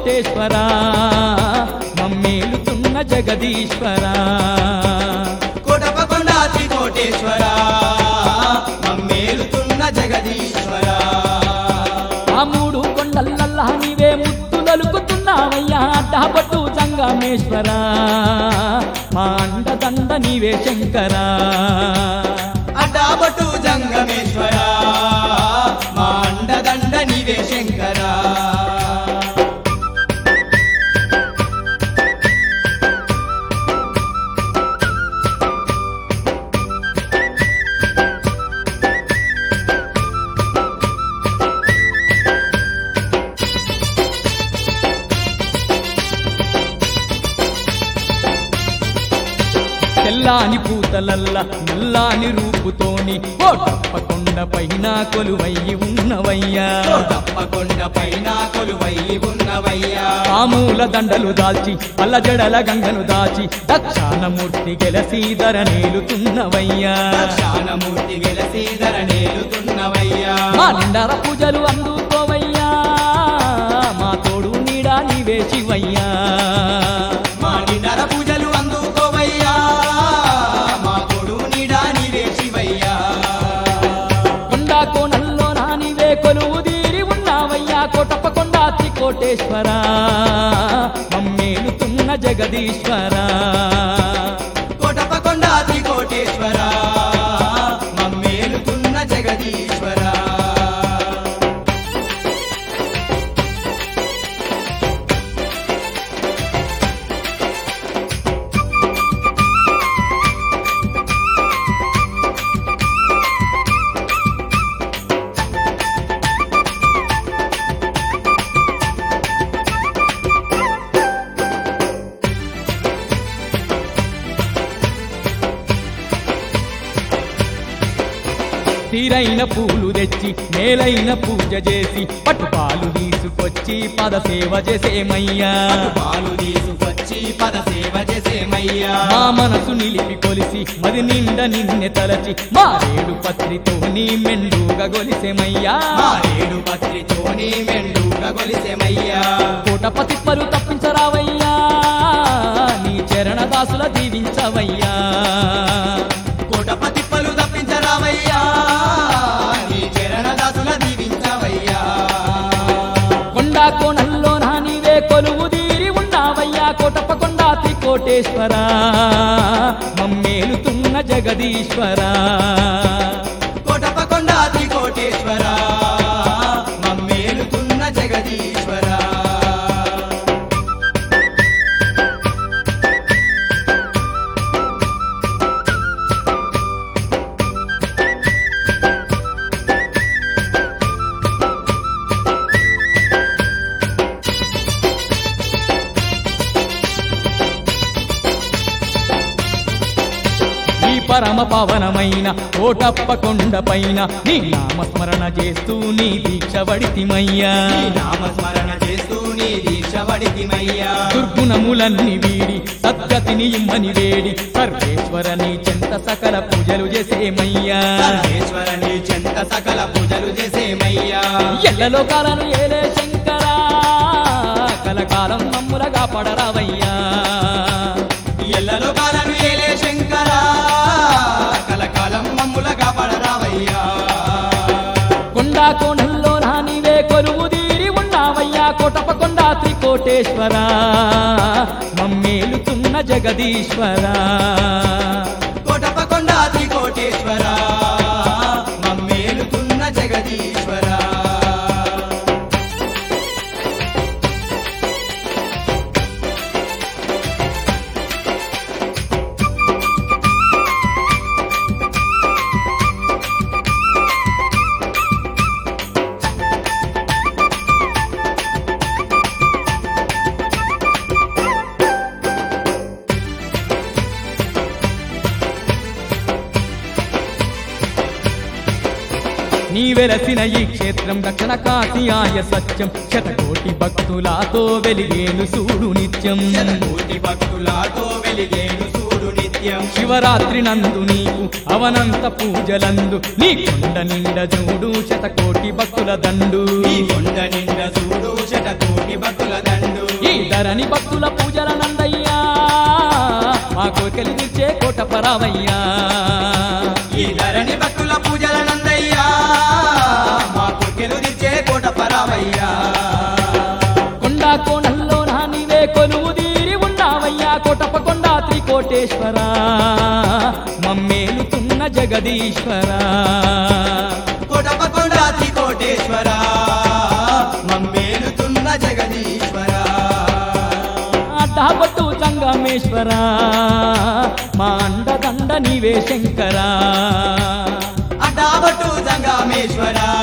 కోటేశ్వర మమ్మేలుతున్న జగదీశ్వర కోటపకొండ త్రికోటేశ్వర మమ్మేలుతున్న జగదీశ్వర ఆ మూడు కొండలల్లా నీవే ముత్తులలుకుతున్నావయ్యా అడ్డపట్టు సంగమేశ్వర మా అండదండ నీవే శంకరా అడ్డాబట్టు జంగమేశ్వర మా అండదండ నీవే శంకర తెల్లాని పూతలల్ల నల్లాని రూపుతోని ఓ తప్పకొండ పైన కొలువయ్యి ఉన్నవయ్యా తప్పకొండ పైన కొలువై ఉన్నవయ్యా ఆమూల దండలు దాల్చి పల్ల జడల గంగను దాచి దక్షాణమూర్తి గెలసి ధర నేలుతున్నవయ్యా శానమూర్తి వెలసీధర నేలుతున్నవయ్యా మా నిండర పూజలు అందుకోవయ్యా మా తోడు నీడా నీవే శివయ్యా మా నిన్నర పూజలు అందుకోవయ్యా మా కొడు నిడా నీవే శివయ్యా కొండా కోణల్లో నా నీవే కొలువు తీరి ఉన్నావయ్యా కోటప్ప కొండా కోటేశ్వర మమ్మేలుతున్న జగదీశ్వర కోటపకొండ త్రికోటేశ్వర మమ్మేలుతున్న జగదీశ్వర తీరైన పూలు తెచ్చి మేలైన పూజ చేసి పట్టుపాలు తీసుకొచ్చి పద సేవ చేసేమయ్యా పాలు తీసుకొచ్చి పద సేవ చేసేమయ్యా మా మనసు నిలిపి కొలిసి మరి నిండ నిన్నె తలచి మారేడు పత్రితో నీ మెండుగా గొలిసెమయ్యా మారేడు పత్రితోని మెండుగా కొలిసేమయ్యా కోటపతి పరు తప్పించరావయ్యా నీ చరణ దాసుల దీవించవయ్యా కోటపతి పలు తప్పించరావయ్యా నీ చరణ దాసుల దీవించవయ్యా కొండా కోణల్లో నా నీవే కొలువు తీరి ఉన్నావయ్యా కోటప్ప కొండా కోటేశ్వర మమ్మేలుతున్న జగదీశ్వర కోటపకొండ త్రికోటేశ్వర మమ్మేలుతున్న జగదీశ్వర ఈ పరమ పవనమైన కోటప్ప కొండ పైన నీ నామస్మరణ చేస్తూ నీ దీక్ష వడితిమయ్యా నీ నామస్మరణ చేస్తూ నీ దీక్షవడితిమయ్యా దుర్గుణములన్నీ వీడి సద్గతిని ఇమ్మని వేడి సర్వేశ్వర నీ చెంత సకల పూజలు చేసేమయ్యా సర్వేశ్వర నీ చెంత సకల పూజలు చేసేమయ్యా ఎల్లలో కాలను ఏలే శంకరా కలకాలం మమ్ములగా పడరావయ్యా ఎల్లలో కాలను ఏలే శంకర కలకాలం మమ్ములగా పడరావయ్యా కొండా కోణంలో నా నీవే కొలువు తీరి ఉన్నావయ్యా కోటప్ప కొండా త్రికోటేశ్వర మమ్మేలుతున్న జగదీశ్వర కోటపకొండ త్రికోటేశ్వర మమ్మేలుతున్న జగదీశ్వర నీ వెలసిన ఈ క్షేత్రం దక్షిణ కాశీయాయ సత్యం శతకోటి భక్తులతో వెలిగేను సూడు నిత్యం కోటి భక్తులతో వెలిగేను సూడు నిత్యం శివరాత్రి నందు నీకు అవనంత పూజలందు నీ కొండ నిండ చూడు శతకోటి భక్తుల దండు ఈ కొండ నిండ చూడు శతకోటి భక్తుల దండు ధరణి భక్తుల పూజల నందయ్యా మా కోరికలు తీర్చే కోట పరావయ్యా ఈ ధరణి భక్తుల పూజల నందయ్యా మా కుక్కెలు తెచ్చే కోట పరావయ్యా కొండా కోణంలో నా నీవే కొలువు తీరి ఉన్నావయ్యా కోటప కొండా త్రికోటేశ్వర మమ్మేలుతున్న జగదీశ్వర కోటప్ప కొండాతి కోటేశ్వర మమ్మేలుతున్న జగదీశ్వర అడ్డాబట్టు సంగమేశ్వర మా అండదండ నీవే శంకరా అడ్డాబట్టు జంగామేశ్వర